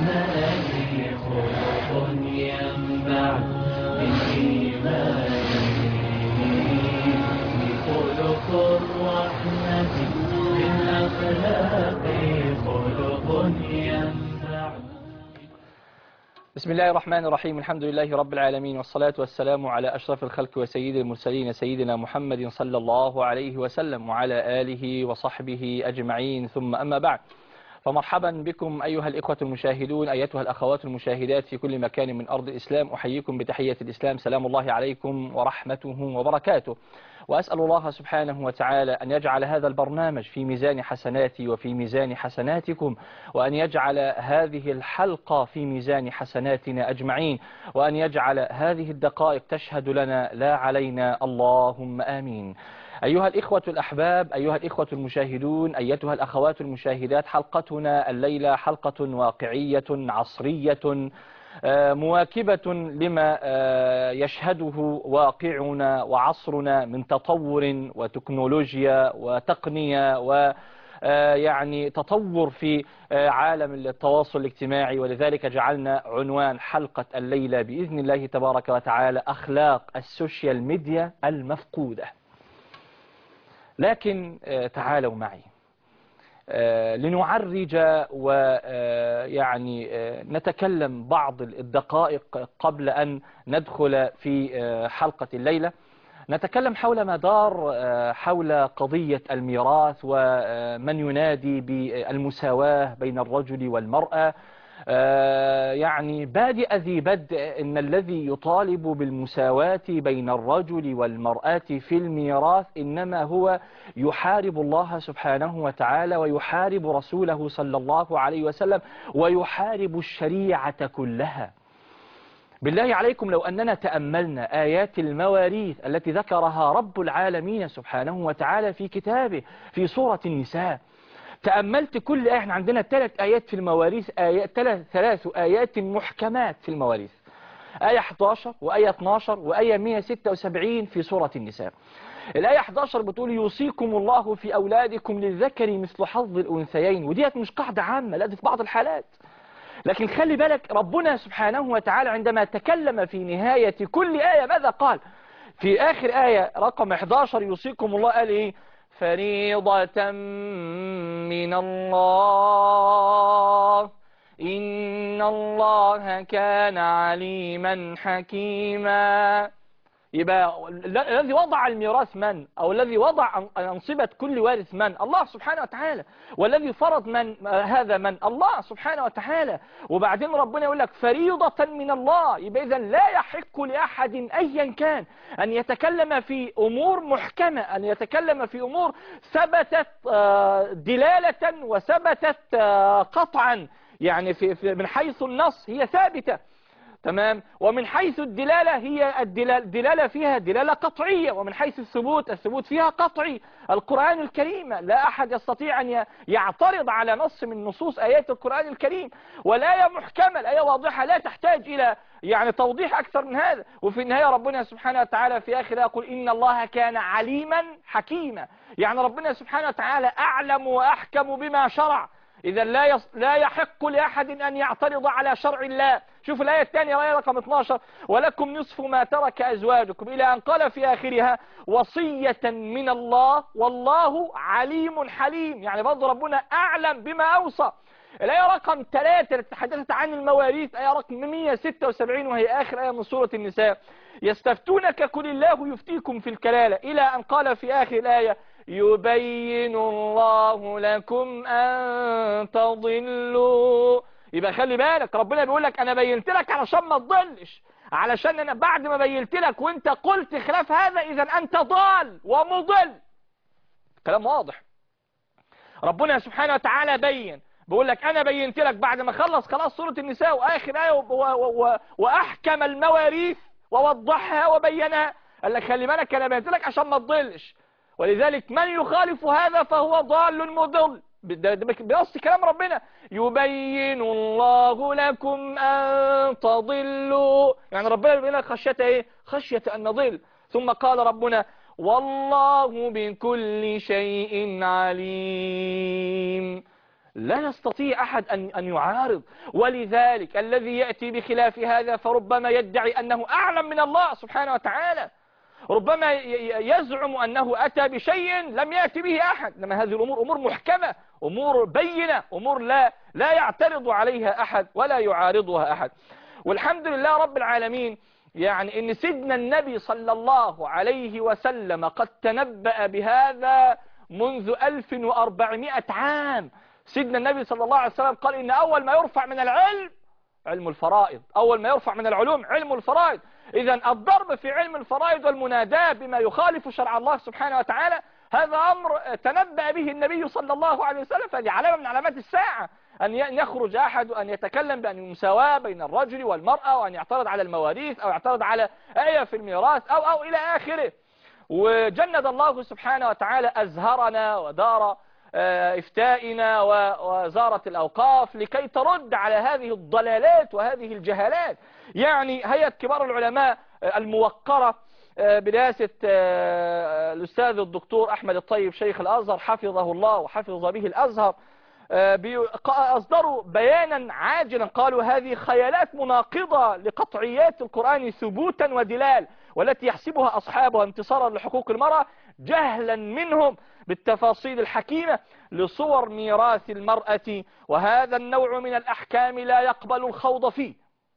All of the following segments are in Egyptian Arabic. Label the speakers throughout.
Speaker 1: الرحمن خلق ينبع من إيمانه خلق الرحمة من أخلاق خلق ينبع
Speaker 2: بسم الله الرحمن الرحيم الحمد لله رب العالمين والصلاة والسلام على أشرف الخلق وسيد المرسلين سيدنا محمد صلى الله عليه وسلم وعلى آله وصحبه أجمعين ثم أما بعد فمرحبا بكم أيها الإخوة المشاهدون أيتها الأخوات المشاهدات في كل مكان من أرض الإسلام أحييكم بتحية الإسلام سلام الله عليكم ورحمته وبركاته وأسأل الله سبحانه وتعالى أن يجعل هذا البرنامج في ميزان حسناتي وفي ميزان حسناتكم وأن يجعل هذه الحلقة في ميزان حسناتنا أجمعين وأن يجعل هذه الدقائق تشهد لنا لا علينا اللهم آمين أيها الإخوة الأحباب أيها الإخوة المشاهدون أيتها الأخوات المشاهدات حلقتنا الليلة حلقة واقعية عصرية مواكبة لما يشهده واقعنا وعصرنا من تطور وتكنولوجيا وتقنية و يعني تطور في عالم التواصل الاجتماعي ولذلك جعلنا عنوان حلقة الليلة بإذن الله تبارك وتعالى أخلاق السوشيال ميديا المفقودة لكن تعالوا معي لنعرج ويعني نتكلم بعض الدقائق قبل أن ندخل في حلقة الليلة نتكلم حول ما دار حول قضية الميراث ومن ينادي بالمساواة بين الرجل والمرأة يعني بادئ ذي بدء إن الذي يطالب بالمساواة بين الرجل والمرأة في الميراث إنما هو يحارب الله سبحانه وتعالى ويحارب رسوله صلى الله عليه وسلم ويحارب الشريعة كلها بالله عليكم لو أننا تأملنا آيات المواريث التي ذكرها رب العالمين سبحانه وتعالى في كتابه في سورة النساء تأملت كل آية احنا عندنا ثلاث آيات في المواريث آيات ثلاث, ثلاث آيات محكمات في المواريث آية 11 وآية 12 وآية 176 في سورة النساء الآية 11 بتقول يوصيكم الله في أولادكم للذكر مثل حظ الأنثيين وديت مش قاعدة عامة لا دي في بعض الحالات لكن خلي بالك ربنا سبحانه وتعالى عندما تكلم في نهاية كل آية ماذا قال في آخر آية رقم 11 يوصيكم الله قال إيه فريضة من الله إن الله كان عليما حكيما يبقى الذي وضع الميراث من أو الذي وضع أنصبة كل وارث من الله سبحانه وتعالى والذي فرض من هذا من الله سبحانه وتعالى وبعدين ربنا يقول لك فريضة من الله يبقى إذا لا يحق لأحد أيا كان أن يتكلم في أمور محكمة أن يتكلم في أمور ثبتت دلالة وثبتت قطعا يعني في في من حيث النص هي ثابتة تمام ومن حيث الدلالة هي الدلالة فيها دلالة قطعية ومن حيث الثبوت الثبوت فيها قطعي القرآن الكريم لا أحد يستطيع أن يعترض على نص من نصوص آيات القرآن الكريم والآية محكمة الآية واضحة لا تحتاج إلى يعني توضيح أكثر من هذا وفي النهاية ربنا سبحانه وتعالى في آخر يقول إن الله كان عليما حكيما يعني ربنا سبحانه وتعالى أعلم وأحكم بما شرع إذا لا يص... لا يحق لأحد أن يعترض على شرع الله شوف الآية الثانية الآية رقم 12 ولكم نصف ما ترك أزواجكم إلى أن قال في آخرها وصية من الله والله عليم حليم يعني برضه ربنا أعلم بما أوصى الآية رقم 3 التي تحدثت عن المواريث آية رقم 176 وهي آخر آية من سورة النساء يستفتونك كل الله يفتيكم في الكلالة إلى أن قال في آخر الآية يبين الله لكم أن تضلوا يبقى خلي بالك ربنا بيقول لك أنا بينت لك علشان ما تضلش علشان أنا بعد ما بينت لك وانت قلت خلاف هذا إذا أنت ضال ومضل كلام واضح ربنا سبحانه وتعالى بين بيقول لك أنا بينت لك بعد ما خلص خلاص سورة النساء وآخر آية و و و وأحكم المواريث ووضحها وبينها قال لك خلي بالك أنا بينت لك عشان ما تضلش ولذلك من يخالف هذا فهو ضال مضل بنص كلام ربنا يبين الله لكم أن تضلوا يعني ربنا يبين لك خشية ايه خشية أن نضل ثم قال ربنا والله بكل شيء عليم لا يستطيع أحد أن أن يعارض ولذلك الذي يأتي بخلاف هذا فربما يدعي أنه أعلم من الله سبحانه وتعالى ربما يزعم أنه أتى بشيء لم يأتي به أحد لما هذه الأمور أمور محكمة أمور بينة أمور لا لا يعترض عليها أحد ولا يعارضها أحد والحمد لله رب العالمين يعني ان سيدنا النبي صلى الله عليه وسلم قد تنبأ بهذا منذ 1400 عام سيدنا النبي صلى الله عليه وسلم قال ان اول ما يرفع من العلم علم الفرائض اول ما يرفع من العلوم علم الفرائض اذا الضرب في علم الفرائض والمناداة بما يخالف شرع الله سبحانه وتعالى هذا امر تنبأ به النبي صلى الله عليه وسلم فهذه علامة من علامات الساعة أن يخرج أحد أن يتكلم بأن المساواة بين الرجل والمرأة وأن يعترض على المواريث أو يعترض على آية في الميراث أو, أو إلى آخره وجند الله سبحانه وتعالى أزهرنا ودار إفتائنا ووزارة الأوقاف لكي ترد على هذه الضلالات وهذه الجهالات يعني هيئة كبار العلماء الموقرة برئاسة الأستاذ الدكتور أحمد الطيب شيخ الأزهر حفظه الله وحفظ به الأزهر أصدروا بيانا عاجلا قالوا هذه خيالات مناقضة لقطعيات القرآن ثبوتا ودلال والتي يحسبها أصحابها انتصارا لحقوق المرأة جهلا منهم بالتفاصيل الحكيمة لصور ميراث المرأة وهذا النوع من الأحكام لا يقبل الخوض فيه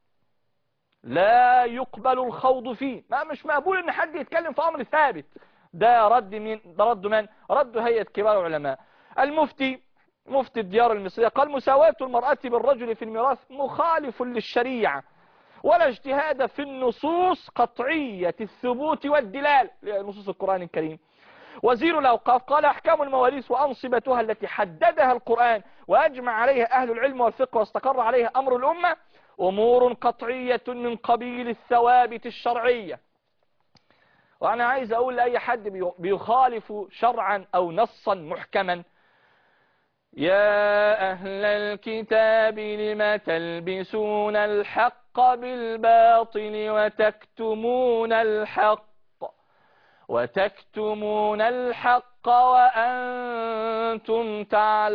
Speaker 2: لا يقبل الخوض فيه ما مش مقبول ان حد يتكلم في امر ثابت ده رد من ده رد من رد هيئة كبار العلماء المفتي مفتي الديار المصرية قال مساواة المرأة بالرجل في الميراث مخالف للشريعة ولا اجتهاد في النصوص قطعية الثبوت والدلال نصوص القرآن الكريم وزير الأوقاف قال أحكام المواريث وأنصبتها التي حددها القرآن وأجمع عليها أهل العلم والفقه واستقر عليها أمر الأمة أمور قطعية من قبيل الثوابت الشرعية وأنا عايز أقول لأي حد بيخالف شرعا أو نصا محكما يا أهل الكتاب لم تلبسون الحق بالباطل وتكتمون الحق وتكتمون الحق وأنتم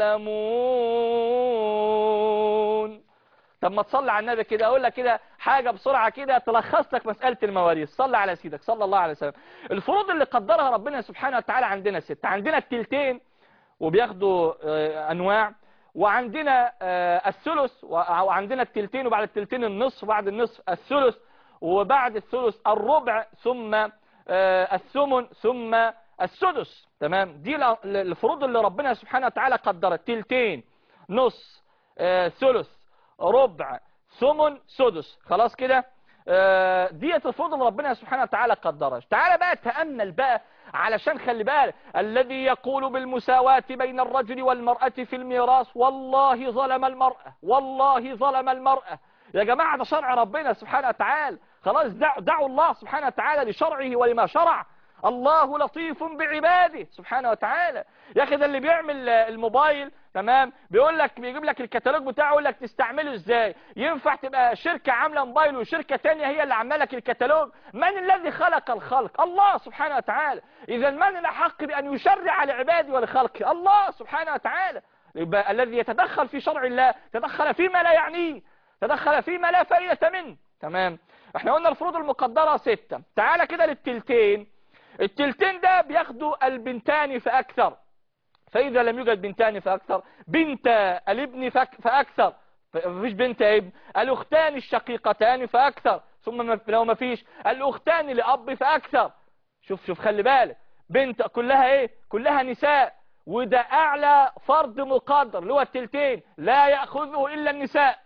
Speaker 2: تعلمون طب ما تصلي على النبي كده اقول لك كده حاجة بسرعة كده تلخص لك مسألة المواريث صلى على سيدك صلى الله عليه وسلم الفروض اللي قدرها ربنا سبحانه وتعالى عندنا ست عندنا التلتين وبياخدوا انواع وعندنا الثلث وعندنا التلتين وبعد التلتين النصف وبعد النصف الثلث وبعد الثلث الربع ثم الثمن ثم السدس تمام دي الفروض اللي ربنا سبحانه وتعالى قدرت تلتين نص ثلث ربع ثمن سدس خلاص كده ديت الفروض اللي ربنا سبحانه وتعالى قدرها تعالى بقى تأمل بقى علشان خلي بالك الذي يقول بالمساواة بين الرجل والمرأة في الميراث والله ظلم المرأة والله ظلم المرأة يا جماعة ده شرع ربنا سبحانه وتعالى خلاص دعوا, دعوا الله سبحانه وتعالى لشرعه ولما شرع الله لطيف بعباده سبحانه وتعالى يا اخي ده اللي بيعمل الموبايل تمام بيقول لك بيجيب لك الكتالوج بتاعه يقول لك تستعمله ازاي ينفع تبقى شركة عاملة موبايل وشركة تانية هي اللي عامله لك الكتالوج من الذي خلق الخلق الله سبحانه وتعالى اذا من الاحق بان يشرع لعباده ولخلقه الله سبحانه وتعالى يبقى الذي يتدخل في شرع الله تدخل فيما لا يعنيه تدخل فيما لا فائدة منه تمام احنا قلنا الفروض المقدرة ستة تعالى كده للتلتين التلتين ده بياخدوا البنتان فأكثر فإذا لم يوجد بنتان فأكثر بنت الابن فأكثر مفيش بنت ابن الأختان الشقيقتان فأكثر ثم لو ما فيش الأختان لأب فأكثر شوف شوف خلي بالك بنت كلها ايه كلها نساء وده أعلى فرض مقدر اللي هو التلتين لا يأخذه إلا النساء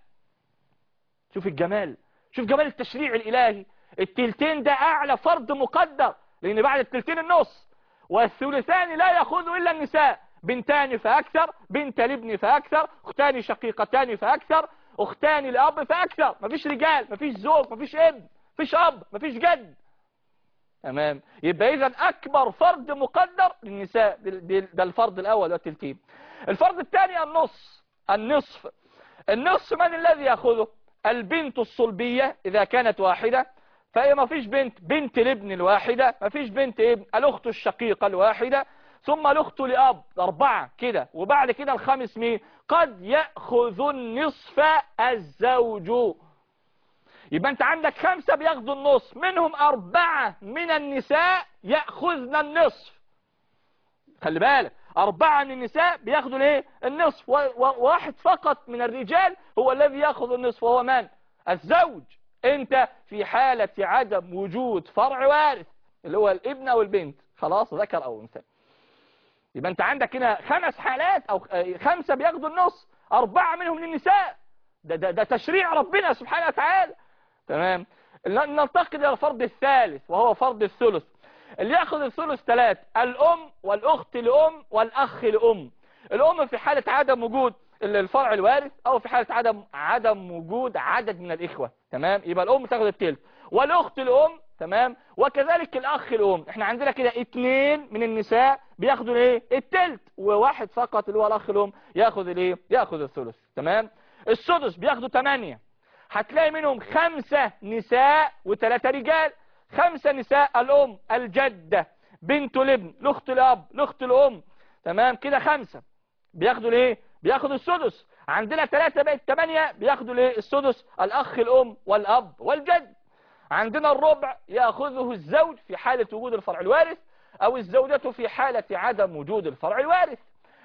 Speaker 2: شوف الجمال شوف جمال التشريع الإلهي التلتين ده أعلى فرض مقدر لأن بعد التلتين النص والثلثان لا يأخذ إلا النساء بنتان فأكثر بنت الابن فأكثر أختان شقيقتان فأكثر أختان لأب فأكثر مفيش رجال مفيش زوج مفيش ابن مفيش أب مفيش جد تمام يبقى إذا أكبر فرض مقدر للنساء ده الفرض الأول والتلتين الفرض الثاني النص النصف النصف من الذي يأخذه البنت الصلبية إذا كانت واحدة فهي ما فيش بنت بنت الابن الواحدة ما فيش بنت ابن الأخت الشقيقة الواحدة ثم الأخت لأب أربعة كده وبعد كده الخامس مين قد يأخذ النصف الزوج يبقى انت عندك خمسة بياخدوا النصف منهم أربعة من النساء يأخذن النصف خلي بالك أربعة من النساء بياخدوا الايه النصف وواحد فقط من الرجال هو الذي يأخذ النصف وهو من الزوج انت في حالة عدم وجود فرع وارث اللي هو الابن او البنت خلاص ذكر او انثى يبقى انت عندك هنا خمس حالات او خمسة بياخدوا النص اربعة منهم للنساء ده, ده, ده تشريع ربنا سبحانه وتعالى تمام ننتقل الى الفرض الثالث وهو فرض الثلث اللي ياخذ الثلث ثلاث الام والاخت لام والاخ لام الام في حالة عدم وجود الفرع الوارث او في حالة عدم عدم وجود عدد من الاخوة تمام يبقى الام تاخد التلت والاخت الام تمام وكذلك الاخ الام احنا عندنا كده اتنين من النساء بياخدوا الايه التلت وواحد فقط اللي هو الاخ الام ياخد الايه ياخد الثلث تمام السدس بياخدوا ثمانية هتلاقي منهم خمسة نساء وثلاثة رجال خمسة نساء الام الجدة بنت الابن الاخت الاب الاخت الام تمام كده خمسة بياخدوا الايه بياخدوا السدس عندنا ثلاثة بقت ثمانية بياخدوا الايه السدس الاخ الام والاب والجد عندنا الربع يأخذه الزوج في حالة وجود الفرع الوارث أو الزوجة في حالة عدم وجود الفرع الوارث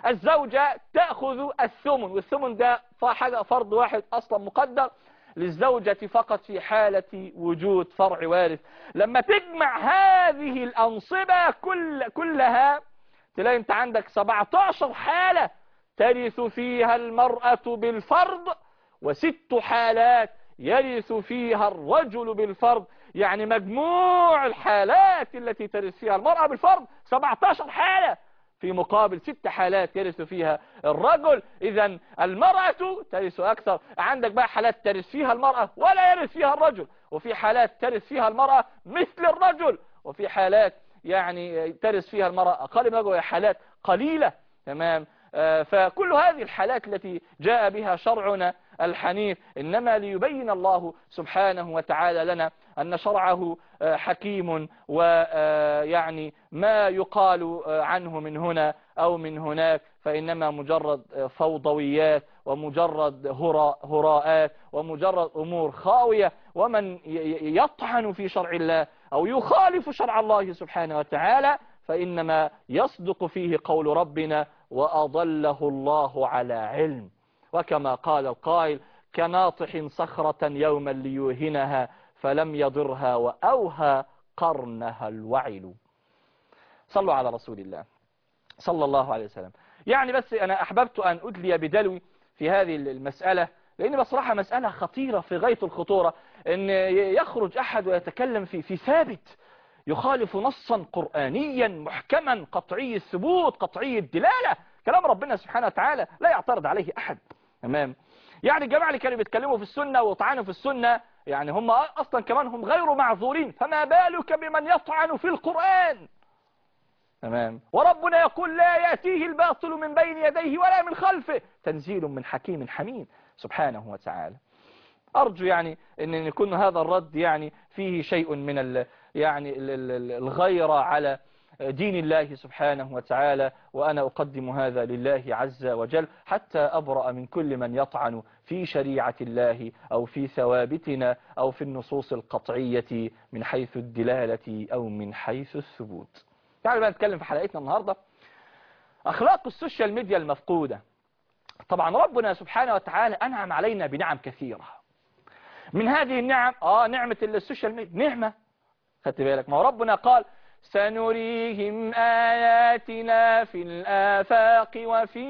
Speaker 2: الزوجة تأخذ الثمن والثمن ده حاجة فرض واحد أصلا مقدر للزوجة فقط في حالة وجود فرع وارث لما تجمع هذه الأنصبة كل كلها تلاقي انت عندك 17 حالة ترث فيها المرأة بالفرض وست حالات يرث فيها الرجل بالفرض يعني مجموع الحالات التي ترث فيها المرأة بالفرض 17 حالة في مقابل ست حالات يرث فيها الرجل اذا المرأة ترث اكثر عندك بقى حالات ترث فيها المرأة ولا يرث فيها الرجل وفي حالات ترث فيها المرأة مثل الرجل وفي حالات يعني ترث فيها المرأة اقل من الرجل وهي حالات قليلة تمام فكل هذه الحالات التي جاء بها شرعنا الحنيف إنما ليبين الله سبحانه وتعالى لنا أن شرعه حكيم ويعني ما يقال عنه من هنا أو من هناك فإنما مجرد فوضويات ومجرد هراءات ومجرد أمور خاوية ومن يطعن في شرع الله أو يخالف شرع الله سبحانه وتعالى فإنما يصدق فيه قول ربنا وأضله الله على علم وكما قال القائل كناطح صخرة يوما ليوهنها فلم يضرها وأوهى قرنها الوعل صلوا على رسول الله صلى الله عليه وسلم يعني بس أنا أحببت أن أدلي بدلوي في هذه المسألة لأن بصراحة مسألة خطيرة في غاية الخطورة أن يخرج أحد ويتكلم في, في ثابت يخالف نصا قرآنيا محكما قطعي الثبوت قطعي الدلالة كلام ربنا سبحانه وتعالى لا يعترض عليه أحد تمام يعني الجماعة اللي كانوا بيتكلموا في السنة وطعنوا في السنة يعني هم أصلا كمان هم غير معذورين فما بالك بمن يطعن في القرآن تمام وربنا يقول لا يأتيه الباطل من بين يديه ولا من خلفه تنزيل من حكيم حميد سبحانه وتعالى أرجو يعني أن يكون هذا الرد يعني فيه شيء من ال يعني الغيرة على دين الله سبحانه وتعالى وأنا أقدم هذا لله عز وجل حتى أبرأ من كل من يطعن في شريعة الله أو في ثوابتنا أو في النصوص القطعية من حيث الدلالة أو من حيث الثبوت تعالوا بقى نتكلم في حلقتنا النهاردة أخلاق السوشيال ميديا المفقودة طبعا ربنا سبحانه وتعالى أنعم علينا بنعم كثيرة من هذه النعم آه نعمة السوشيال ميديا نعمة خدت بالك ما ربنا قال سنريهم آياتنا في الآفاق وفي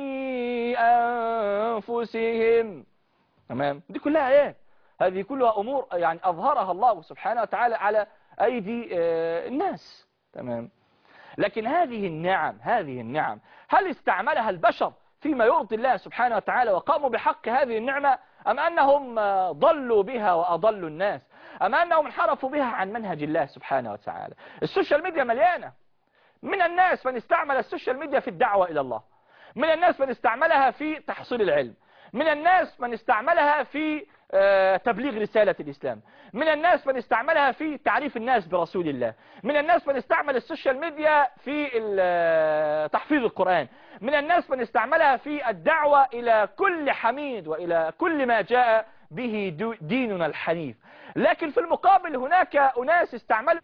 Speaker 2: أنفسهم تمام دي كلها آيات هذه كلها أمور يعني أظهرها الله سبحانه وتعالى على أيدي الناس تمام لكن هذه النعم هذه النعم هل استعملها البشر فيما يرضي الله سبحانه وتعالى وقاموا بحق هذه النعمة أم أنهم ضلوا بها وأضلوا الناس أم أنهم انحرفوا بها عن منهج الله سبحانه وتعالى السوشيال ميديا مليانة من الناس من استعمل السوشيال ميديا في الدعوة إلى الله من الناس من استعملها في تحصيل العلم من الناس من استعملها في آه، تبليغ رسالة الإسلام من الناس من استعملها في تعريف الناس برسول الله من الناس من استعمل السوشيال ميديا في ال- آه، تحفيظ القرآن من الناس من استعملها في الدعوة إلى كل حميد وإلى كل ما جاء به دو- ديننا الحنيف لكن في المقابل هناك أناس استعملوا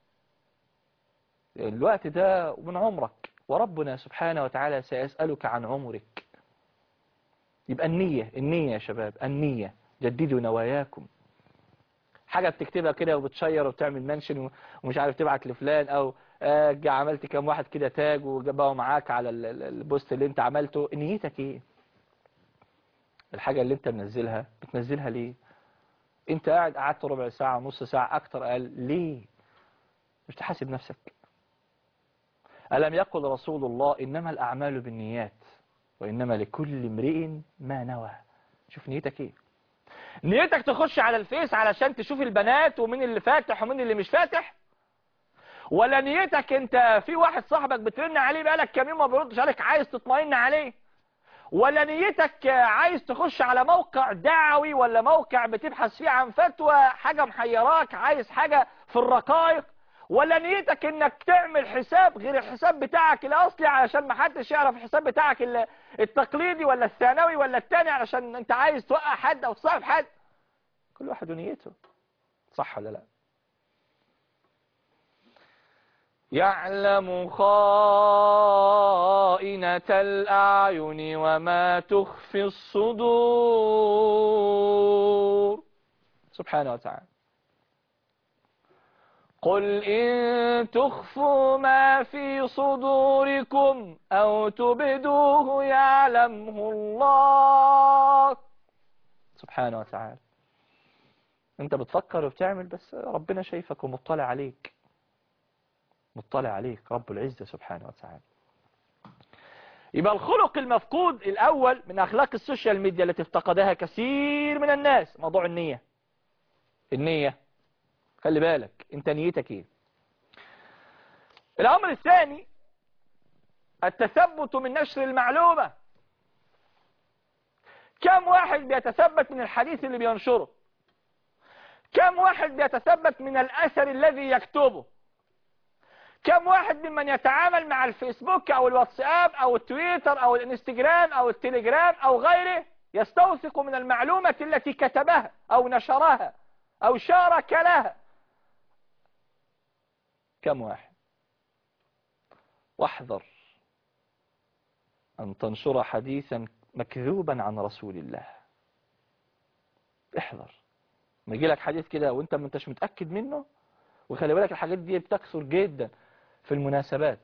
Speaker 2: الوقت ده من عمرك وربنا سبحانه وتعالى سيسألك عن عمرك يبقى النية النية يا شباب النية جددوا نواياكم حاجة بتكتبها كده وبتشير وبتعمل منشن و- ومش عارف تبعت لفلان او آه، جا عملت كام واحد كده تاج وجابوا معاك على ال- ال- البوست اللي انت عملته نيتك ايه الحاجة اللي انت منزلها بتنزلها ليه انت قاعد قعدت ربع ساعة نص ساعة اكتر قال ليه مش تحاسب نفسك ألم يقل رسول الله إنما الأعمال بالنيات وإنما لكل امرئ ما نوى شوف نيتك ايه نيتك تخش على الفيس علشان تشوف البنات ومين اللي فاتح ومين اللي مش فاتح ولا نيتك انت في واحد صاحبك بترن عليه بقالك كام يوم ما بيردش عليك عايز تطمئن عليه ولا نيتك عايز تخش على موقع دعوي ولا موقع بتبحث فيه عن فتوى حاجة محيراك عايز حاجة في الرقائق ولا نيتك انك تعمل حساب غير الحساب بتاعك الاصلي علشان ما حدش يعرف الحساب بتاعك ال- التقليدي ولا الثانوي ولا التاني علشان انت عايز توقع حد او تصاحب حد كل واحد ونيته صح ولا لا يعلم خائنة الأعين وما تخفي الصدور سبحانه وتعالى قل إن تخفوا ما في صدوركم أو تبدوه يعلمه الله سبحانه وتعالى انت بتفكر وبتعمل بس ربنا شايفك ومطلع عليك مطلع عليك رب العزة سبحانه وتعالى يبقى الخلق المفقود الأول من أخلاق السوشيال ميديا التي افتقدها كثير من الناس موضوع النية النية خلي بالك انت نيتك ايه الأمر الثاني التثبت من نشر المعلومة كم واحد بيتثبت من الحديث اللي بينشره كم واحد بيتثبت من الأثر الذي يكتبه كم واحد ممن يتعامل مع الفيسبوك او الواتساب او التويتر او الانستجرام او التليجرام او غيره يستوثق من المعلومة التي كتبها او نشرها او شارك لها كم واحد واحذر ان تنشر حديثا مكذوبا عن رسول الله احذر ما يجي لك حديث كده وانت ما انتش متأكد منه وخلي بالك الحاجات دي بتكثر جدا في المناسبات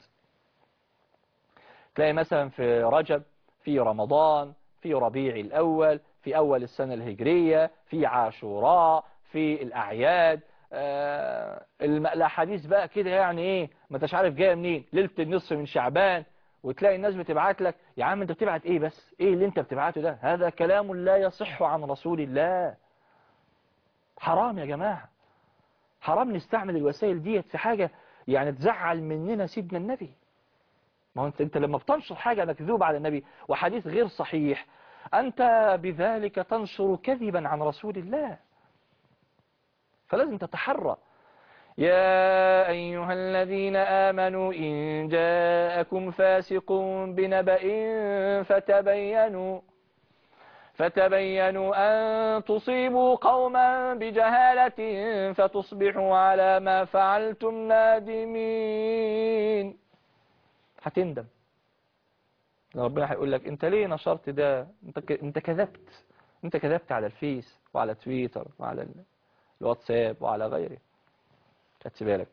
Speaker 2: تلاقي مثلا في رجب في رمضان في ربيع الأول في أول السنة الهجرية في عاشوراء في الأعياد آه الم- الأحاديث بقى كده يعني إيه ما انتش عارف جاية منين ليلة النصف من شعبان وتلاقي الناس بتبعت لك يا عم انت بتبعت ايه بس ايه اللي انت بتبعته ده هذا كلام لا يصح عن رسول الله حرام يا جماعة حرام نستعمل الوسائل ديت في حاجة يعني تزعل مننا سيدنا النبي ما هو انت, انت لما بتنشر حاجة مكذوبة على النبي وحديث غير صحيح أنت بذلك تنشر كذبا عن رسول الله فلازم تتحرى يا أيها الذين آمنوا إن جاءكم فاسق بنبأ فتبينوا فتبينوا أن تصيبوا قوما بجهالة فتصبحوا على ما فعلتم نادمين هتندم ربنا هيقول لك انت ليه نشرت ده انت ك... انت كذبت انت كذبت على الفيس وعلى تويتر وعلى ال- الواتساب وعلى غيره خدت بالك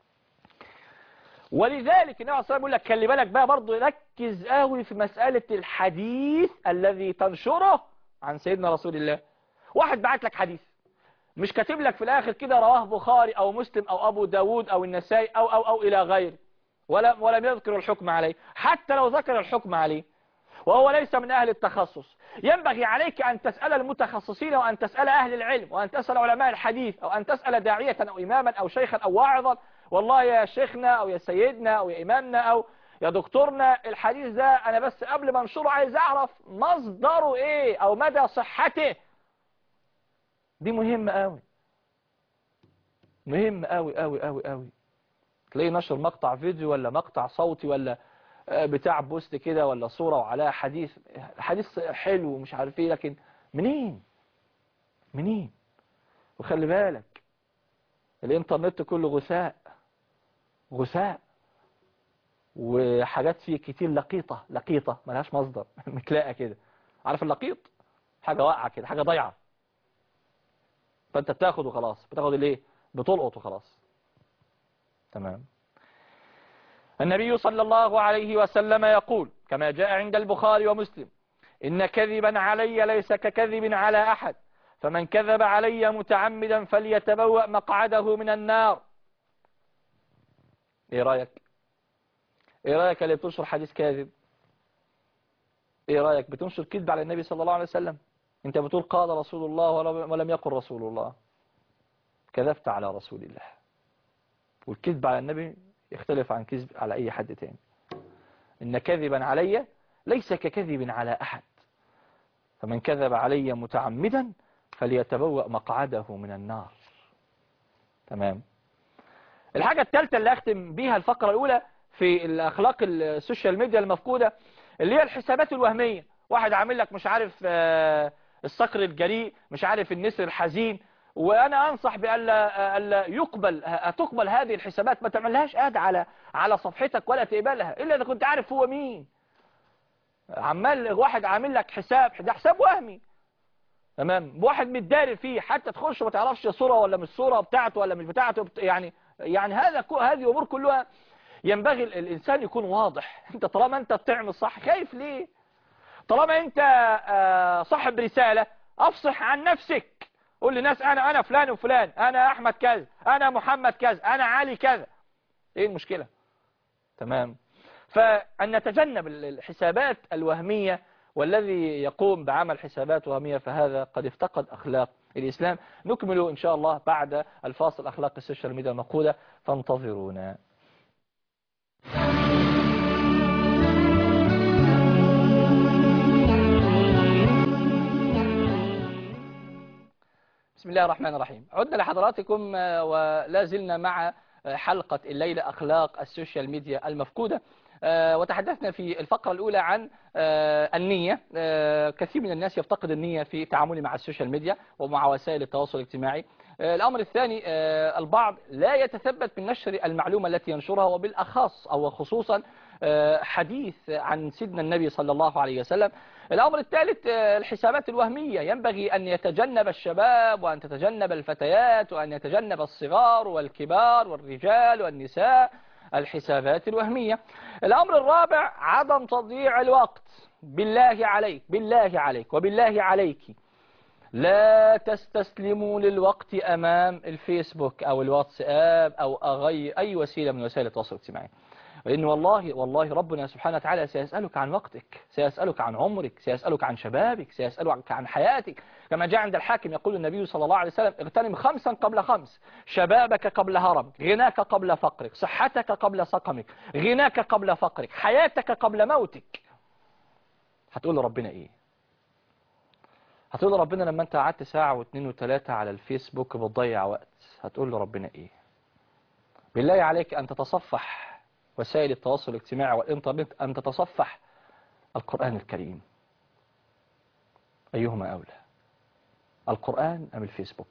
Speaker 2: ولذلك النبي عليه الصلاه والسلام يقول لك خلي بالك بقى برضه ركز قوي في مسألة الحديث الذي تنشره عن سيدنا رسول الله واحد بعت لك حديث مش كاتب لك في الاخر كده رواه بخاري او مسلم او ابو داود او النسائي او او او الى غيره ولا ولم يذكر الحكم عليه حتى لو ذكر الحكم عليه وهو ليس من أهل التخصص ينبغي عليك أن تسأل المتخصصين وأن تسأل أهل العلم وأن تسأل علماء الحديث أو أن تسأل داعية أو إماما أو شيخا أو واعظا والله يا شيخنا أو يا سيدنا أو يا إمامنا أو يا دكتورنا الحديث ده أنا بس قبل ما انشره عايز أعرف مصدره إيه أو مدى صحته دي مهمة قوي مهم قوي قوي قوي قوي تلاقي نشر مقطع فيديو ولا مقطع صوتي ولا آه، بتاع بوست كده ولا صورة وعليها حديث حديث حلو ومش عارف ايه لكن منين منين وخلي بالك الانترنت كله غثاء غثاء وحاجات فيه كتير لقيطة لقيطة ملهاش مصدر متلاقى كده عارف اللقيط حاجة واقعة كده حاجة ضيعة فانت بتاخد وخلاص بتاخد الايه بتلقط وخلاص تمام النبي صلى الله عليه وسلم يقول كما جاء عند البخاري ومسلم إن كذبا علي ليس ككذب على أحد فمن كذب علي متعمدا فليتبوأ مقعده من النار ايه رأيك ايه رأيك اللي بتنشر حديث كاذب ايه رأيك بتنشر كذب على النبي صلى الله عليه وسلم انت بتقول قال رسول الله ولم- ولم يقل رسول الله كذبت على رسول الله والكذب على النبي يختلف عن كذب على أي حد تاني إن كذبا علي ليس ككذب على أحد فمن كذب علي متعمدا فليتبوأ مقعده من النار تمام الحاجة الثالثة اللي أختم بيها الفقرة الأولى في الأخلاق السوشيال ميديا المفقودة اللي هي الحسابات الوهمية واحد عامل لك مش عارف آه، الصقر الجريء مش عارف النسر الحزين وانا انصح بألا ألا يقبل تقبل هذه الحسابات ما تعملهاش اد على على صفحتك ولا تقبلها الا اذا كنت عارف هو مين عمال واحد عامل لك حساب ده حساب وهمي تمام واحد متداري فيه حتى تخش ما تعرفش صورة ولا مش صورة بتاعته ولا مش بتاعته بت- يعني يعني هذا كو- هذه امور كلها ينبغي ال- الانسان يكون واضح انت طالما انت بتعمل صح خايف ليه طالما انت آه، صاحب رسالة افصح عن نفسك قول للناس انا انا فلان وفلان انا احمد كذا انا محمد كذا انا علي كذا ايه المشكلة تمام فأن نتجنب ال- الحسابات الوهمية والذي يقوم بعمل حسابات وهمية فهذا قد افتقد أخلاق الإسلام نكمل إن شاء الله بعد الفاصل أخلاق السوشيال ميديا المقودة فانتظرونا بسم الله الرحمن الرحيم عدنا لحضراتكم آه، ولا زلنا مع آه، حلقة الليلة أخلاق السوشيال ميديا المفقودة آه، وتحدثنا في الفقرة الأولى عن آه، النية آه، كثير من الناس يفتقد النية في تعامله مع السوشيال ميديا ومع وسائل التواصل الاجتماعي آه، الأمر الثاني آه، البعض لا يتثبت من نشر المعلومة التي ينشرها وبالأخص أو خصوصا آه، حديث عن سيدنا النبي صلى الله عليه وسلم الأمر الثالث آه، الحسابات الوهمية ينبغي أن يتجنب الشباب وأن تتجنب الفتيات وأن يتجنب الصغار والكبار والرجال والنساء الحسابات الوهمية الأمر الرابع عدم تضييع الوقت بالله عليك بالله عليك وبالله عليك لا تستسلموا للوقت أمام الفيسبوك أو الواتساب أو أغي أي وسيلة من وسائل التواصل الاجتماعي لأن والله والله ربنا سبحانه وتعالى سيسألك عن وقتك سيسألك عن عمرك سيسألك عن شبابك سيسألك عن حياتك كما جاء عند الحاكم يقول النبي صلى الله عليه وسلم اغتنم خمسا قبل خمس شبابك قبل هرمك غناك قبل فقرك صحتك قبل سقمك غناك قبل فقرك حياتك قبل موتك هتقول لربنا ايه هتقول لربنا لما انت قعدت ساعة واثنين وثلاثة على الفيسبوك بتضيع وقت هتقول لربنا ايه بالله عليك ان تتصفح وسائل التواصل الاجتماعي والإنترنت أن تتصفح القرآن الكريم أيهما أولى القرآن أم الفيسبوك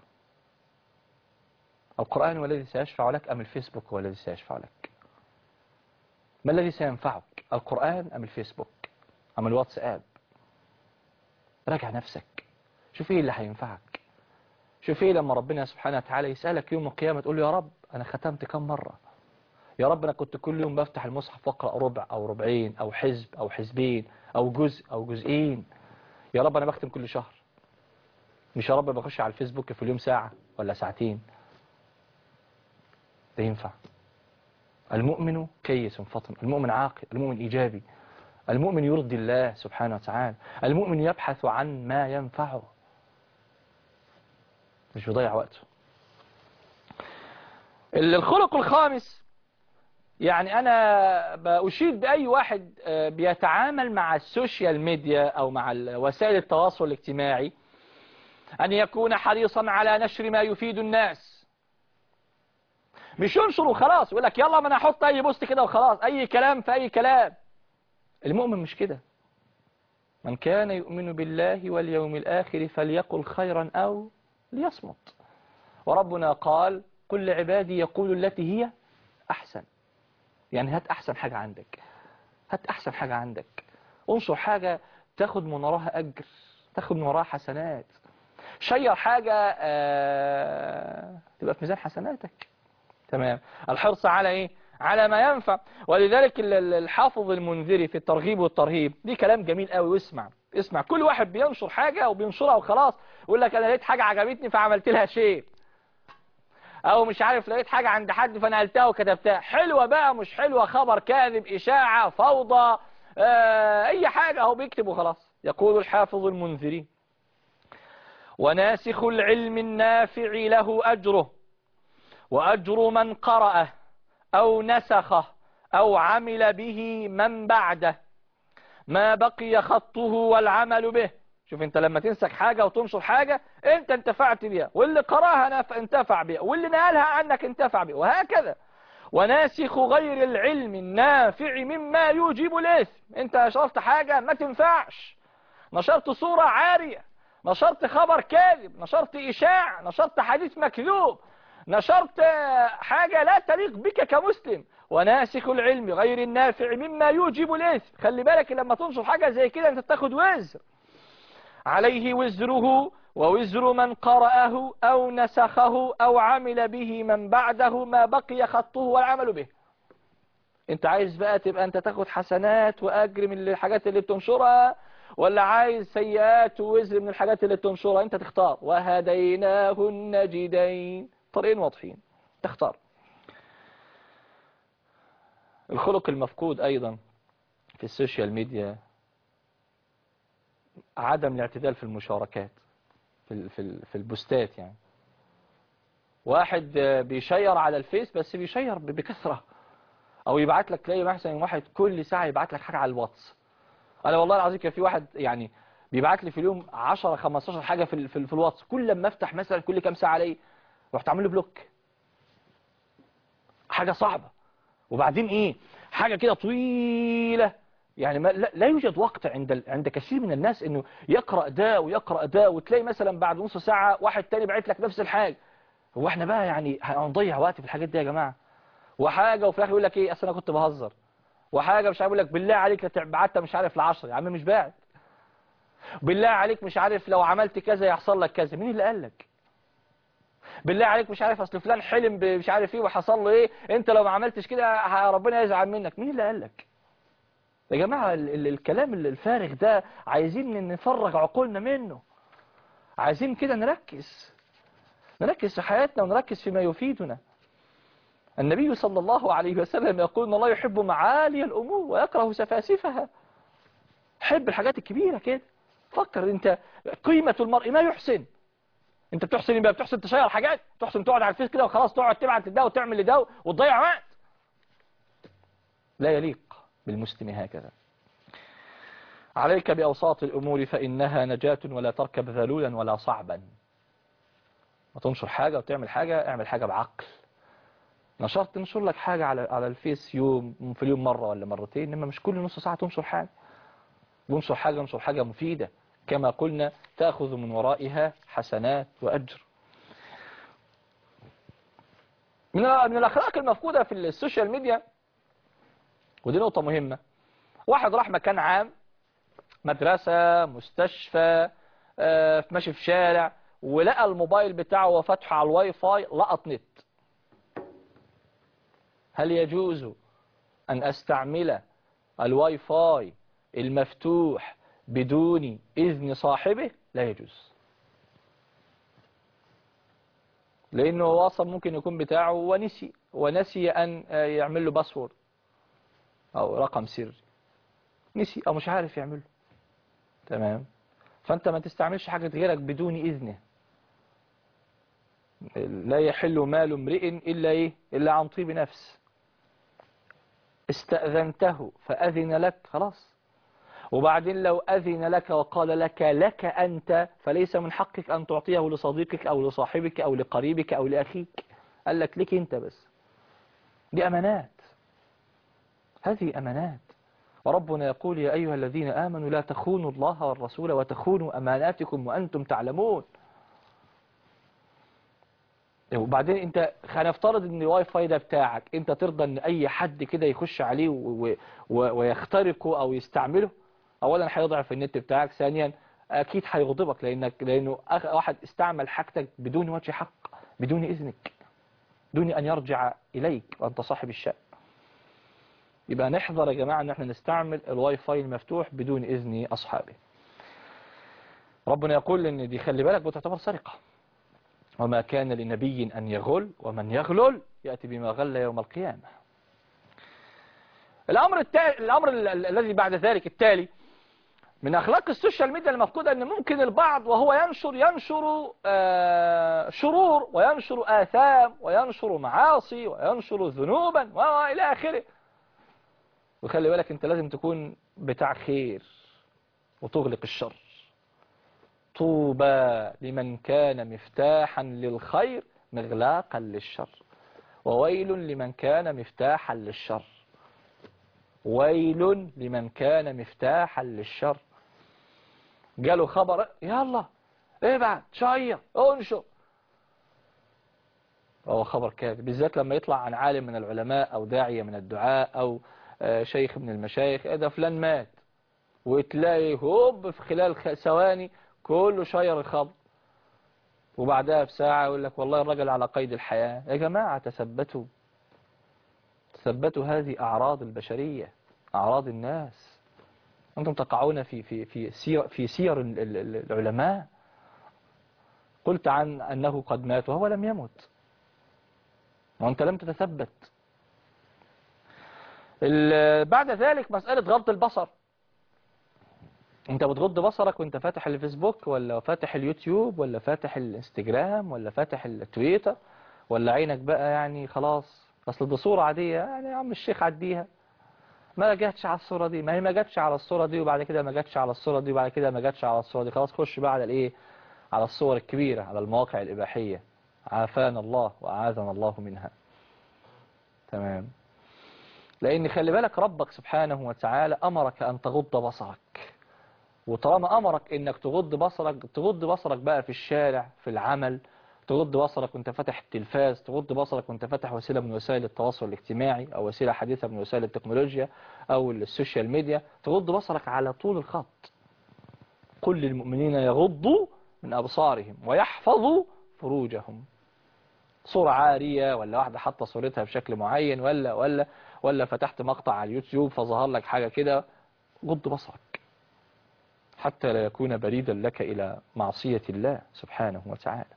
Speaker 2: القرآن هو الذي سيشفع لك أم الفيسبوك هو الذي سيشفع لك ما الذي سينفعك القرآن أم الفيسبوك أم الواتساب راجع نفسك شوف إيه اللي هينفعك شوف إيه لما ربنا سبحانه وتعالى يسألك يوم القيامة تقول له يا رب أنا ختمت كم مرة يا رب أنا كنت كل يوم بفتح المصحف واقرأ ربع أو ربعين أو حزب أو حزبين أو جزء أو جزئين يا رب أنا بختم كل شهر مش يا رب بخش على الفيسبوك في اليوم ساعة ولا ساعتين ده ينفع المؤمن كيس فطن المؤمن عاقل المؤمن إيجابي المؤمن يرضي الله سبحانه وتعالى المؤمن يبحث عن ما ينفعه مش بيضيع وقته الخلق الخامس يعني أنا بأشيد بأي واحد بيتعامل مع السوشيال ميديا أو مع وسائل التواصل الاجتماعي أن يكون حريصا على نشر ما يفيد الناس مش ينشر وخلاص يقول لك يلا ما انا احط اي بوست كده وخلاص اي كلام في اي كلام المؤمن مش كده من كان يؤمن بالله واليوم الآخر فليقل خيرا أو ليصمت وربنا قال قل لعبادي يقول التي هي أحسن يعني هات أحسن حاجة عندك هات أحسن حاجة عندك انشر حاجة تاخد من وراها أجر تاخد من وراها حسنات شير حاجة آه تبقى في ميزان حسناتك تمام الحرص على ايه على ما ينفع ولذلك ال- ال- الحافظ المنذري في الترغيب والترهيب دي كلام جميل قوي واسمع اسمع كل واحد بينشر حاجة وبينشرها وخلاص يقول لك انا لقيت حاجة عجبتني فعملت لها شيء او مش عارف لقيت حاجة عند حد فنقلتها وكتبتها حلوة بقى مش حلوة خبر كاذب اشاعة فوضى آه اي حاجة هو بيكتب وخلاص يقول الحافظ المنذري وناسخ العلم النافع له أجره وأجر من قرأه أو نسخه أو عمل به من بعده ما بقي خطه والعمل به شوف انت لما تنسخ حاجة وتنشر حاجة انت انتفعت بها واللي قراها نف- انتفع بها واللي نقلها عنك انتفع بها وهكذا وناسخ غير العلم النافع مما يوجب الإثم انت نشرت حاجة ما تنفعش نشرت صورة عارية نشرت خبر كاذب نشرت إشاع نشرت حديث مكذوب نشرت حاجة لا تليق بك كمسلم وناسخ العلم غير النافع مما يوجب الإثم خلي بالك لما تنشر حاجة زي كده انت تاخد وزر عليه وزره ووزر من قرأه أو نسخه أو عمل به من بعده ما بقي خطه والعمل به انت عايز بقى تبقى انت تاخد حسنات وأجر من الحاجات اللي بتنشرها ولا عايز سيئات ووزر من الحاجات اللي بتنشرها انت تختار وهديناه النجدين طريقين واضحين تختار الخلق المفقود أيضا في السوشيال ميديا عدم الاعتدال في المشاركات في ال- في ال- في البوستات يعني واحد آه، بيشير على الفيس بس بيشير ب- بكثرة او يبعت لك تلاقي مثلا واحد كل ساعة يبعت لك حاجة على الواتس انا والله العظيم كان في واحد يعني بيبعت لي في اليوم 10 15 حاجة في ال- في, ال- في الواتس كل لما افتح مثلا كل كام ساعة عليه رحت عامل له بلوك حاجة صعبة وبعدين ايه حاجة كده طويلة يعني ما لا, لا يوجد وقت عند ال- عند كثير من الناس انه يقرأ ده ويقرأ ده وتلاقي مثلا بعد نص ساعة واحد تاني بعت لك نفس الحاجة هو احنا بقى يعني هنضيع وقت في الحاجات دي يا جماعة وحاجة وفي الاخر يقول لك ايه اصل انا كنت بهزر وحاجة مش عارف يقول لك بالله عليك لا بعت مش عارف العشرة يا عم مش باعت بالله عليك مش عارف لو عملت كذا يحصل لك كذا مين اللي قال لك بالله عليك مش عارف اصل فلان حلم ب- مش عارف ايه وحصل له ايه انت لو ما عملتش كده ه- ربنا يزعل منك مين اللي قال لك يا جماعة ال ال الكلام ال- الفارغ ده عايزين نفرغ عقولنا منه عايزين كده نركز نركز في حياتنا ونركز فيما يفيدنا النبي صلى الله عليه وسلم يقول ان الله يحب معالي الأمور ويكره سفاسفها حب الحاجات الكبيرة كده فكر انت قيمة المرء ما يحسن انت بتحسن يبقى بتحسن تشير حاجات تحسن تقعد على الفيس كده وخلاص تقعد تبعت لده وتعمل لده وتضيع وقت لا يليق بالمسلم هكذا عليك بأوساط الأمور فإنها نجاة ولا تركب ذلولا ولا صعبا ما تنشر حاجة وتعمل حاجة اعمل حاجة بعقل نشرت تنشر لك حاجة على على الفيس يوم في اليوم مرة ولا مرتين إنما مش كل نص ساعة تنشر حاجة وانشر حاجة انشر حاجة مفيدة كما قلنا تأخذ من ورائها حسنات وأجر من من الأخلاق المفقودة في السوشيال ميديا ودي نقطة مهمة واحد راح مكان عام مدرسة مستشفى آه، ماشي في شارع ولقى الموبايل بتاعه وفتحه على الواي فاي لقط نت هل يجوز أن أستعمل الواي فاي المفتوح بدون إذن صاحبه لا يجوز لأنه هو أصلا ممكن يكون بتاعه ونسي ونسي أن آه، يعمل له باسورد أو رقم سري نسي أو مش عارف يعمله تمام فأنت ما تستعملش حاجة غيرك بدون إذنه لا يحل مال امرئ إلا إيه إلا عن طيب نفس استأذنته فأذن لك خلاص وبعدين لو أذن لك وقال لك لك أنت فليس من حقك أن تعطيه لصديقك أو لصاحبك أو لقريبك أو لأخيك قال لك لك أنت بس دي أمانات هذه أمانات وربنا يقول يا أيها الذين آمنوا لا تخونوا الله والرسول وتخونوا أماناتكم وأنتم تعلمون وبعدين انت هنفترض ان الواي فاي ده بتاعك انت ترضى ان اي حد كده يخش عليه و... و... ويخترقه او يستعمله اولا هيضعف النت بتاعك ثانيا اكيد هيغضبك لانك لانه أخ... واحد استعمل حاجتك بدون وجه حق بدون اذنك دون ان يرجع اليك وانت صاحب الشأن يبقى نحذر يا جماعة ان احنا نستعمل الواي فاي المفتوح بدون اذن اصحابه ربنا يقول ان دي خلي بالك بتعتبر سرقة وما كان لنبي أن يغل ومن يغلل يأتي بما غل يوم القيامة الأمر, التالي الأمر ال- ال- الذي بعد ذلك التالي من أخلاق السوشيال ميديا المفقودة أن ممكن البعض وهو ينشر ينشر آه، شرور وينشر آثام وينشر معاصي وينشر ذنوبا وإلى آخره وخلي بالك أنت لازم تكون بتاع خير وتغلق الشر طوبى لمن كان مفتاحا للخير مغلاقا للشر وويل لمن كان مفتاحا للشر ويل لمن كان مفتاحا للشر جاله خبر يلا ابعت شير انشر هو خبر كاذب بالذات لما يطلع عن عالم من العلماء او داعية من الدعاء او آه، شيخ من المشايخ إيه ده فلان مات وتلاقي هوب في خلال خ- ثواني كله شير الخبر وبعدها بساعة يقول لك والله الرجل على قيد الحياة يا جماعة تثبتوا تثبتوا هذه أعراض البشرية أعراض الناس أنتم تقعون في في في سير في سير ال- ال- ال- العلماء قلت عن أنه قد مات وهو لم يمت وأنت لم تتثبت ال- بعد ذلك مسألة غض البصر انت بتغض بصرك وانت فاتح الفيسبوك ولا فاتح اليوتيوب ولا فاتح الانستجرام ولا فاتح التويتر ولا عينك بقى يعني خلاص اصل دي صورة عادية يعني يا عم الشيخ عديها ما جاتش على الصورة دي ما هي ما جاتش على الصورة دي وبعد كده ما جاتش على الصورة دي وبعد كده ما جاتش على الصورة دي خلاص خش بقى على الايه على الصور الكبيرة على المواقع الإباحية عافانا الله وأعاذنا الله منها تمام لأن خلي بالك ربك سبحانه وتعالى أمرك أن تغض بصرك وطالما أمرك إنك تغض بصرك تغض بصرك بقى في الشارع في العمل تغض بصرك وانت فاتح التلفاز تغض بصرك وانت فاتح وسيلة من وسائل التواصل الاجتماعي أو وسيلة حديثة من وسائل التكنولوجيا أو السوشيال ميديا تغض بصرك على طول الخط قل للمؤمنين يغضوا من أبصارهم ويحفظوا فروجهم صورة عارية ولا واحدة حاطة صورتها بشكل معين ولا ولا ولا فتحت مقطع على اليوتيوب فظهر لك حاجة كده غض بصرك حتى لا يكون بريدا لك إلى معصية الله سبحانه وتعالى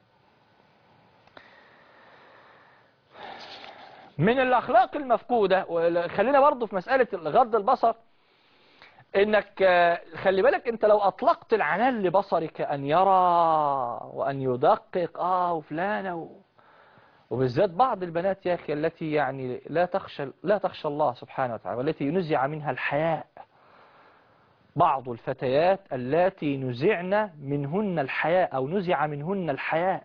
Speaker 2: من الأخلاق المفقودة خلينا برضو في مسألة غض البصر انك آه، خلي بالك انت لو اطلقت العنان لبصرك ان يرى وان يدقق اه وفلانة و... وبالذات بعض البنات يا اخي التي يعني لا تخشى لا تخشى الله سبحانه وتعالى والتي نزع منها الحياء بعض الفتيات اللاتي نزعن منهن الحياء او نزع منهن الحياء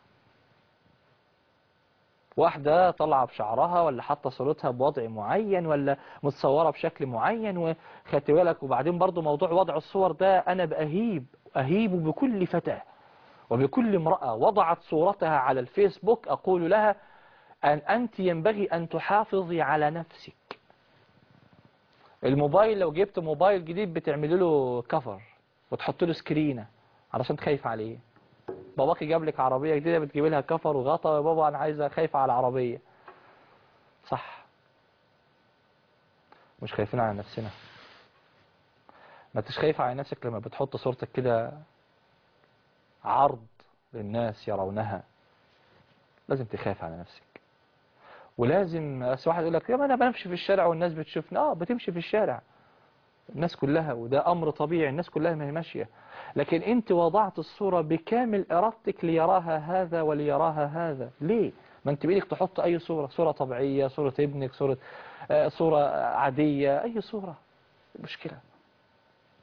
Speaker 2: واحدة طالعة بشعرها ولا حاطة صورتها بوضع معين ولا متصورة بشكل معين وخدت بالك وبعدين برضو موضوع وضع الصور ده أنا بأهيب أهيب بكل فتاة وبكل امرأة وضعت صورتها على الفيسبوك أقول لها أن أنت ينبغي أن تحافظي على نفسك الموبايل لو جبت موبايل جديد بتعمل له كفر وتحط له سكرينة علشان تخايف عليه باباكي جاب لك عربية جديدة بتجيب لها كفر وغطا يا بابا أنا عايزة خايفة على العربية صح مش خايفين على نفسنا ما تش خايفة على نفسك لما بتحط صورتك كده عرض للناس يرونها لازم تخاف على نفسك ولازم بس واحد يقول لك يا ما انا بمشي في الشارع والناس بتشوفني اه بتمشي في الشارع الناس كلها وده امر طبيعي الناس كلها ما هي ماشيه لكن انت وضعت الصورة بكامل ارادتك ليراها هذا وليراها هذا ليه ما انت بإيدك تحط اي صورة صورة طبيعية صورة ابنك صورة آه، صورة عادية اي صورة مشكلة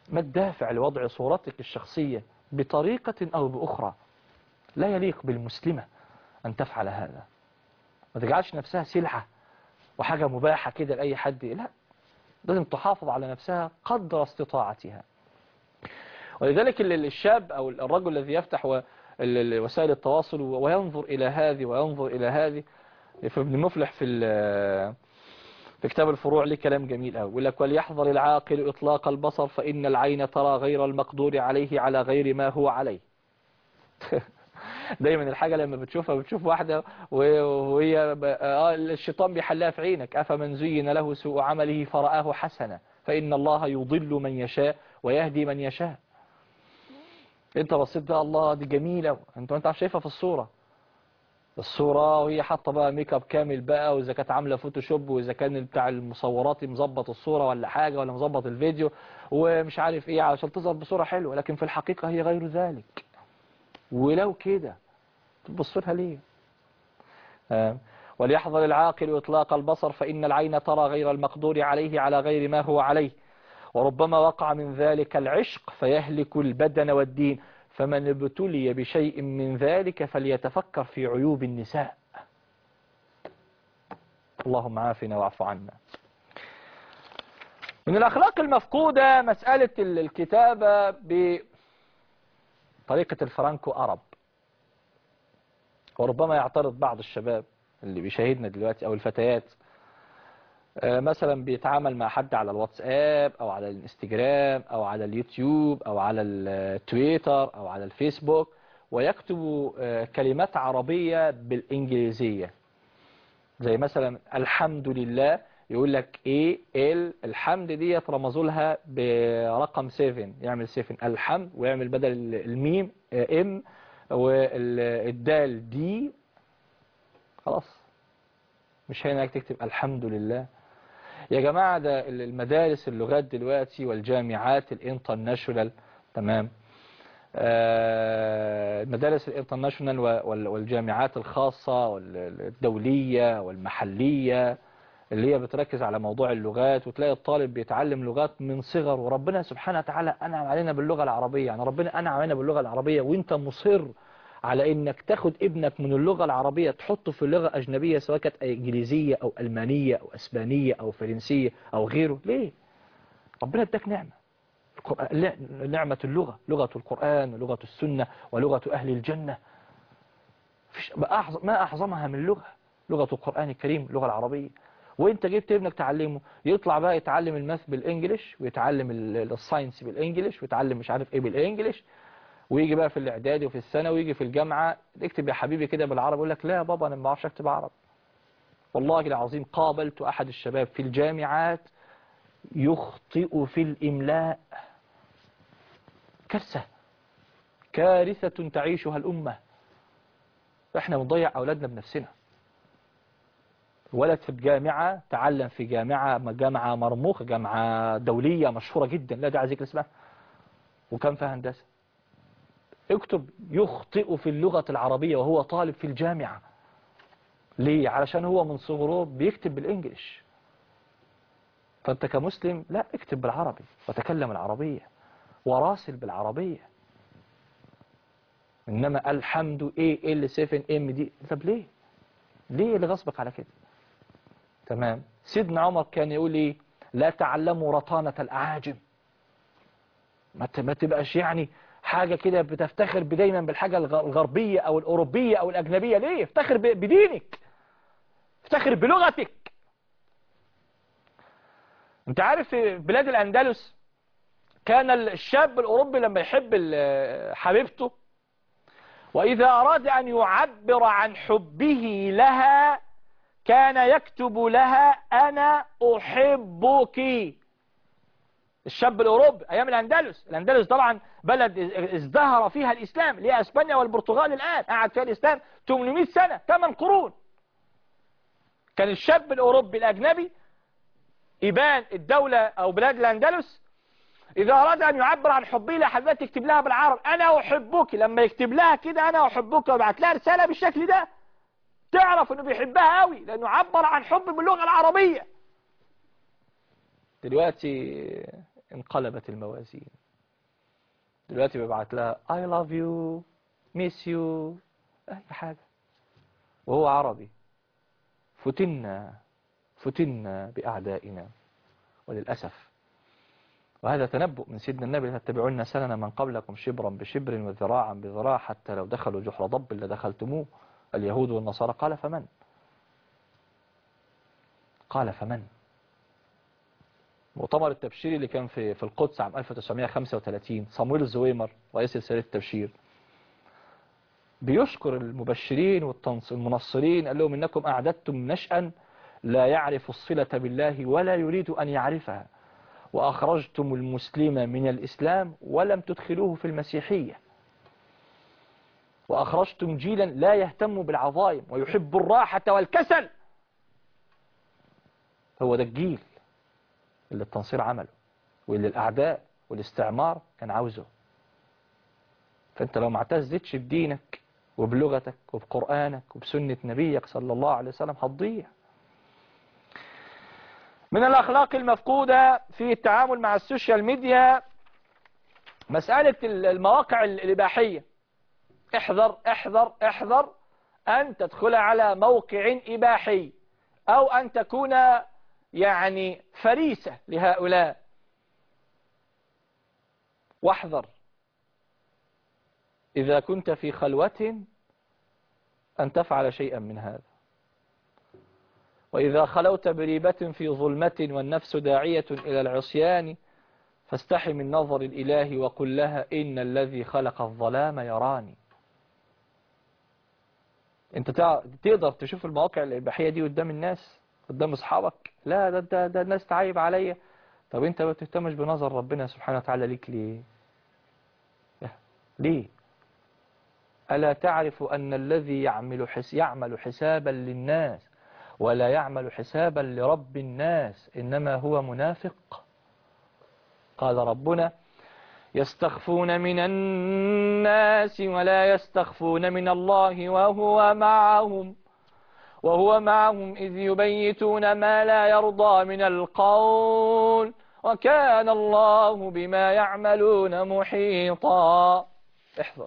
Speaker 2: ما الدافع لوضع صورتك الشخصية بطريقة أو بأخرى لا يليق بالمسلمة أن تفعل هذا ما تجعلش نفسها سلعة وحاجة مباحة كده لأي حد لا لازم تحافظ على نفسها قدر استطاعتها ولذلك ال- الشاب أو الرجل الذي يفتح و- ال- ال- وسائل التواصل وينظر إلى هذه وينظر إلى هذه فابن مفلح في ال- في كتاب الفروع ليه كلام جميل قوي يقول لك وليحذر العاقل إطلاق البصر فإن العين ترى غير المقدور عليه على غير ما هو عليه دايما الحاجة لما بتشوفها بتشوف واحدة و- وهي ب- آه الشيطان بيحلها في عينك أفمن زين له سوء عمله فرآه حسنا فإن الله يضل من يشاء ويهدي من يشاء انت بصيت بقى الله دي جميلة انت انت عارف شايفها في الصورة الصورة وهي حاطة بقى ميك اب كامل بقى واذا كانت عاملة فوتوشوب واذا كان بتاع المصورات مظبط الصورة ولا حاجة ولا مظبط الفيديو ومش عارف ايه علشان تظهر بصورة حلوة لكن في الحقيقة هي غير ذلك ولو كده تبص لها ليه آه. وليحذر العاقل إطلاق البصر فإن العين ترى غير المقدور عليه على غير ما هو عليه وربما وقع من ذلك العشق فيهلك البدن والدين فمن ابتلي بشيء من ذلك فليتفكر في عيوب النساء اللهم عافنا واعف عنا من الأخلاق المفقودة مسألة ال- الكتابة بطريقة الفرانكو أرب وربما يعترض بعض الشباب اللي بيشاهدنا دلوقتي أو الفتيات آه، مثلا بيتعامل مع حد على الواتساب أو على الانستجرام أو على اليوتيوب أو على التويتر أو على الفيسبوك ويكتب آه، كلمات عربية بالإنجليزية زي مثلا الحمد لله يقول لك ايه ال الحمد ديت رمزوا لها برقم 7 يعمل 7 الحمد ويعمل بدل الميم ام والدال دي خلاص مش هنا تكتب الحمد لله يا جماعة ده المدارس اللغات دلوقتي والجامعات الانترناشونال تمام آه، المدارس الانترناشونال وال- والجامعات الخاصة والدولية والمحلية اللي هي بتركز على موضوع اللغات وتلاقي الطالب بيتعلم لغات من صغر وربنا سبحانه وتعالى أنعم علينا باللغة العربية يعني ربنا أنعم علينا باللغة العربية وانت مصر على انك تاخد ابنك من اللغة العربية تحطه في لغة أجنبية سواء كانت إنجليزية أو ألمانية أو أسبانية أو فرنسية أو غيره ليه؟ ربنا اداك نعمة القرآن- لا- نعمة اللغة لغة القرآن ولغة السنة ولغة أهل الجنة فيش- ما أعظم- ما أعظمها من لغة لغة القرآن الكريم اللغة العربية وانت جبت ابنك تعلمه يطلع بقى يتعلم الماث بالانجلش ويتعلم ال- الساينس بالانجلش ويتعلم مش عارف ايه بالانجلش ويجي بقى في الاعدادي وفي الثانوي ويجي في الجامعه اكتب يا حبيبي كده بالعربي يقول لك لا يا بابا انا ما بعرفش اكتب عربي والله العظيم قابلت احد الشباب في الجامعات يخطئ في الاملاء كارثه كارثه تعيشها الامه احنا بنضيع اولادنا بنفسنا ولد في الجامعة تعلم في جامعة جامعة مرموقة جامعة دولية مشهورة جدا لا داعي ذكر اسمها وكان في هندسة اكتب يخطئ في اللغة العربية وهو طالب في الجامعة ليه؟ علشان هو من صغره بيكتب بالإنجليش فأنت كمسلم لا اكتب بالعربي وتكلم العربية وراسل بالعربية إنما الحمد ايه ال 7 ام دي طب ليه؟ ليه اللي غصبك على كده؟ تمام سيدنا عمر كان يقول ايه لا تعلموا رطانة الأعاجم ما ت- ما تبقاش يعني حاجة كده بتفتخر دايما بالحاجة الغ- الغربية أو الأوروبية أو الأجنبية ليه افتخر ب- بدينك افتخر بلغتك انت عارف في بلاد الأندلس كان الشاب الأوروبي لما يحب ال- حبيبته وإذا أراد أن يعبر عن حبه لها كان يكتب لها أنا أحبك الشاب الأوروبي أيام الأندلس الأندلس طبعا بلد ازدهر فيها الإسلام اللي هي أسبانيا والبرتغال الآن قعد فيها الإسلام 800 سنة 8 قرون كان الشاب الأوروبي الأجنبي يبان الدولة أو بلاد الأندلس إذا أراد أن يعبر عن حبه لحبيبته يكتب لها بالعربي أنا أحبك لما يكتب لها كده أنا أحبك ويبعت لها رسالة بالشكل ده تعرف انه بيحبها قوي لانه عبر عن حب باللغة العربية دلوقتي انقلبت الموازين دلوقتي ببعت لها I love you miss you أي حاجة وهو عربي فتنا فتنا بأعدائنا وللأسف وهذا تنبؤ من سيدنا النبي تتبعون سنن من قبلكم شبرا بشبر وذراعا بذراع حتى لو دخلوا جحر ضب لدخلتموه اليهود والنصارى قال فمن قال فمن مؤتمر التبشير اللي كان في في القدس عام 1935 صمويل الزويمر رئيس رسالة التبشير بيشكر المبشرين والمنصرين قال لهم إنكم أعددتم نشأ لا يعرف الصلة بالله ولا يريد أن يعرفها وأخرجتم المسلم من الإسلام ولم تدخلوه في المسيحية وأخرجتم جيلا لا يهتم بالعظائم ويحب الراحة والكسل هو ده الجيل اللي التنصير عمله واللي الأعداء والاستعمار كان عاوزه فأنت لو ما اعتزتش بدينك وبلغتك وبقرآنك وبسنة نبيك صلى الله عليه وسلم هتضيع من الأخلاق المفقودة في التعامل مع السوشيال ميديا مسألة المواقع الإباحية احذر احذر احذر أن تدخل على موقع إباحي أو أن تكون يعني فريسة لهؤلاء واحذر إذا كنت في خلوة أن تفعل شيئا من هذا وإذا خلوت بريبة في ظلمة والنفس داعية إلى العصيان فاستحي من نظر الإله وقل لها إن الذي خلق الظلام يراني انت تقدر تشوف المواقع الإباحية دي قدام الناس قدام أصحابك لا ده, ده, ده الناس تعيب عليا طب انت ما تهتمش بنظر ربنا سبحانه وتعالى ليك ليه ليه ألا تعرف أن الذي يعمل, حس يعمل حسابا للناس ولا يعمل حسابا لرب الناس إنما هو منافق قال ربنا يستخفون من الناس ولا يستخفون من الله وهو معهم وهو معهم إذ يبيتون ما لا يرضى من القول وكان الله بما يعملون محيطا احذر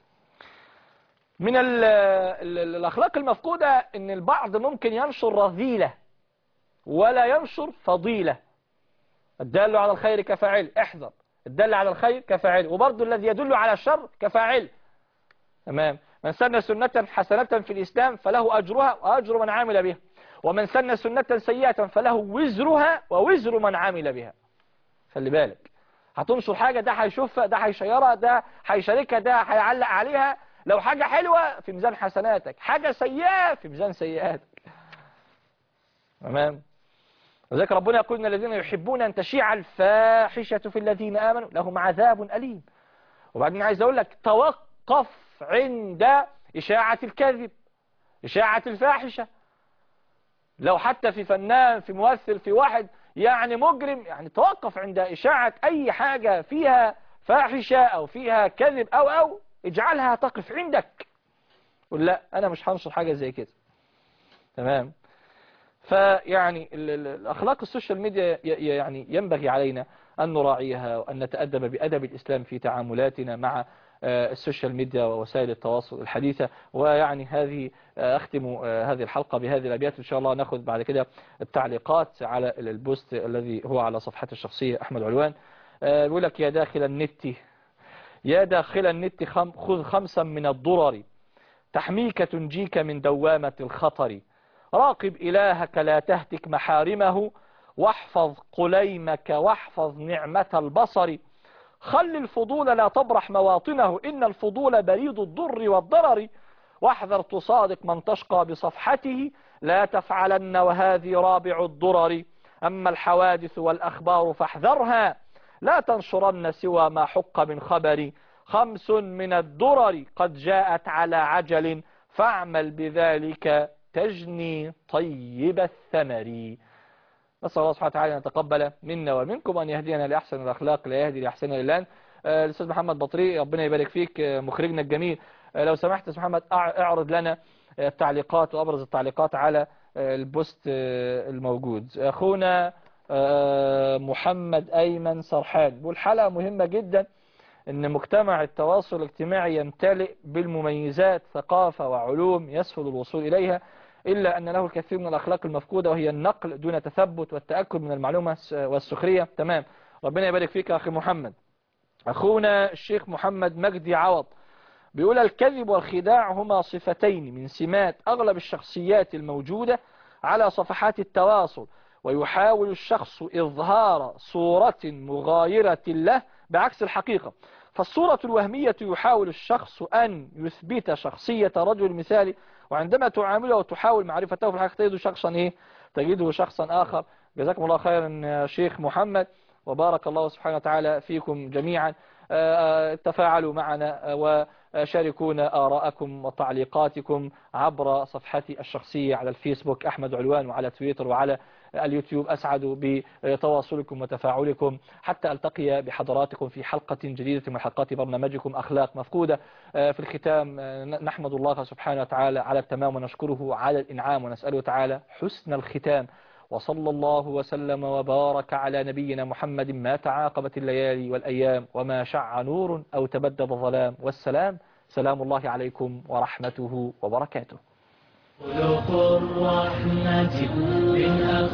Speaker 2: من ال ال الأخلاق المفقودة ان البعض ممكن ينشر رذيلة ولا ينشر فضيلة الدال على الخير كفاعل احذر الدل على الخير كفاعل وبرضه الذي يدل على الشر كفاعل تمام من سن سنة حسنة في الإسلام فله أجرها وأجر من عامل بها ومن سن سنة سيئة فله وزرها ووزر من عامل بها خلي بالك هتنشر حاجة ده هيشوفها ده هيشيرها ده هيشاركها ده هيعلق عليها لو حاجة حلوة في ميزان حسناتك حاجة سيئة في ميزان سيئاتك تمام وذلك ربنا يقول ان الذين يحبون أن تشيع الفاحشة في الذين آمنوا لهم عذاب أليم وبعدين عايز أقول لك توقف عند إشاعة الكذب إشاعة الفاحشة لو حتى في فنان في ممثل في واحد يعني مجرم يعني توقف عند إشاعة أي حاجة فيها فاحشة أو فيها كذب أو أو اجعلها تقف عندك قل لا أنا مش هنشر حاجة زي كده تمام فيعني الأخلاق السوشيال ميديا يعني ينبغي علينا أن نراعيها وأن نتأدب بأدب الإسلام في تعاملاتنا مع السوشيال ميديا ووسائل التواصل الحديثة ويعني هذه أختم هذه الحلقة بهذه الأبيات إن شاء الله نأخذ بعد كده التعليقات على البوست الذي هو على صفحتي الشخصية أحمد علوان بيقول لك يا داخل النت يا داخل النت خذ خمسا من الضرر تحميك تنجيك من دوامة الخطر راقب إلهك لا تهتك محارمه واحفظ قليمك واحفظ نعمة البصر خل الفضول لا تبرح مواطنه إن الفضول بريد الضر والضرر واحذر تصادق من تشقى بصفحته لا تفعلن وهذه رابع الضرر أما الحوادث والأخبار فاحذرها لا تنشرن سوى ما حق من خبر خمس من الدرر قد جاءت على عجل فاعمل بذلك تجني طيب الثمر نسأل الله سبحانه وتعالى أن يتقبل منا ومنكم أن يهدينا لأحسن الأخلاق لا يهدي لأحسن الإلان الأستاذ محمد بطريق ربنا يبارك فيك مخرجنا الجميل لو سمحت يا محمد اعرض لنا التعليقات وأبرز التعليقات على البوست الموجود أخونا آه، محمد أيمن سرحان بيقول حلقة مهمة جدا ان مجتمع التواصل الاجتماعي يمتلئ بالمميزات ثقافة وعلوم يسهل الوصول إليها إلا أن له الكثير من الأخلاق المفقودة وهي النقل دون تثبت والتأكد من المعلومة والسخرية تمام ربنا يبارك فيك يا أخي محمد أخونا الشيخ محمد مجدي عوض بيقول الكذب والخداع هما صفتين من سمات أغلب الشخصيات الموجودة على صفحات التواصل ويحاول الشخص إظهار صورة مغايرة له بعكس الحقيقة فالصورة الوهمية يحاول الشخص أن يثبت شخصية رجل مثالي وعندما تعامله وتحاول معرفته في الحقيقة تجده شخصا إيه؟ تجده شخصا آخر جزاكم الله خيرا يا شيخ محمد وبارك الله سبحانه وتعالى فيكم جميعا آه، تفاعلوا معنا وشاركونا آراءكم وتعليقاتكم عبر صفحتي الشخصية على الفيسبوك أحمد علوان وعلى تويتر وعلى اليوتيوب أسعد بتواصلكم وتفاعلكم حتى ألتقي بحضراتكم في حلقة جديدة من حلقات برنامجكم أخلاق مفقودة في الختام نحمد الله سبحانه وتعالى على التمام ونشكره على الإنعام ونسأله تعالى حسن الختام وصلى الله وسلم وبارك على نبينا محمد ما تعاقبت الليالي والأيام وما شع نور أو تبدد ظلام والسلام سلام الله عليكم ورحمته وبركاته
Speaker 1: خلق الرحمة من